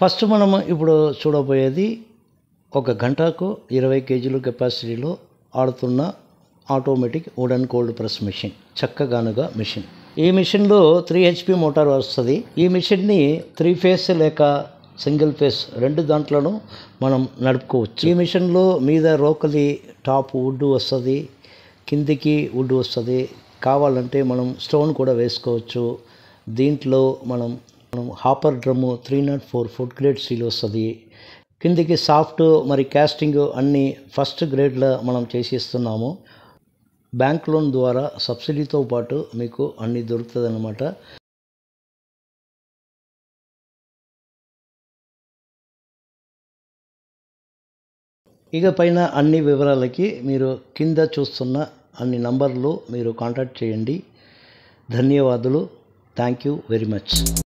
first మనం ఇప్పుడు చూడబోయేది ఒక గంటకు ఇరవై కేజీలు కెపాసిటీలో ఆడుతున్న automatic wooden cold press machine చక్కగానుగా మిషన్ ఈ మిషన్లో త్రీ హెచ్పి మోటార్ వస్తుంది ఈ మిషన్ని త్రీ ఫేస్ లేక సింగిల్ ఫేస్ రెండు దాంట్లోనూ మనం నడుపుకోవచ్చు ఈ మిషన్లో మీద రోకలి టాప్ వుడ్ వస్తుంది కిందికి వుడ్ వస్తుంది కావాలంటే మనం స్టోన్ కూడా వేసుకోవచ్చు దీంట్లో మనం మనం hopper drum three not four food grade steel వస్తుంది కిందికి సాఫ్ట్ మరి కాస్టింగ్ అన్నీ ఫస్ట్ గ్రేడ్లో మనం చేసి ఇస్తున్నాము బ్యాంక్ లోన్ ద్వారా సబ్సిడీతో పాటు మీకు అన్నీ దొరుకుతుంది అనమాట ఇక పైన అన్ని వివరాలకి మీరు కింద చూస్తున్న అన్ని నంబర్లు మీరు కాంటాక్ట్ చేయండి ధన్యవాదాలు థ్యాంక్ యూ వెరీ మచ్